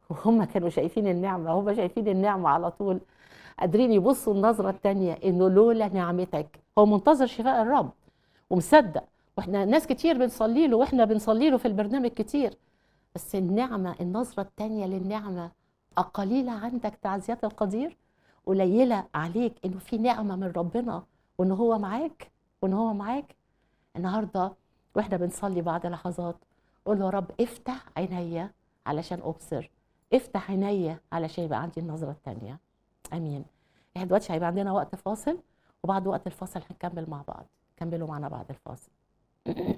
وهم كانوا شايفين النعمه هم شايفين النعمه على طول قادرين يبصوا النظره الثانيه انه لولا نعمتك هو منتظر شفاء الرب ومصدق واحنا ناس كتير بنصلي له واحنا بنصلي له في البرنامج كتير بس النعمه النظره الثانيه للنعمه أقليلة عندك تعزيات القدير قليلة عليك إنه في نعمة من ربنا وإن هو معاك وإن هو معاك النهاردة وإحنا بنصلي بعد لحظات قول له يا رب افتح عينيا علشان أبصر افتح عينيا علشان يبقى عندي النظرة الثانية أمين احنا دلوقتي هيبقى عندنا وقت فاصل وبعد وقت الفاصل هنكمل مع بعض كملوا معنا بعد الفاصل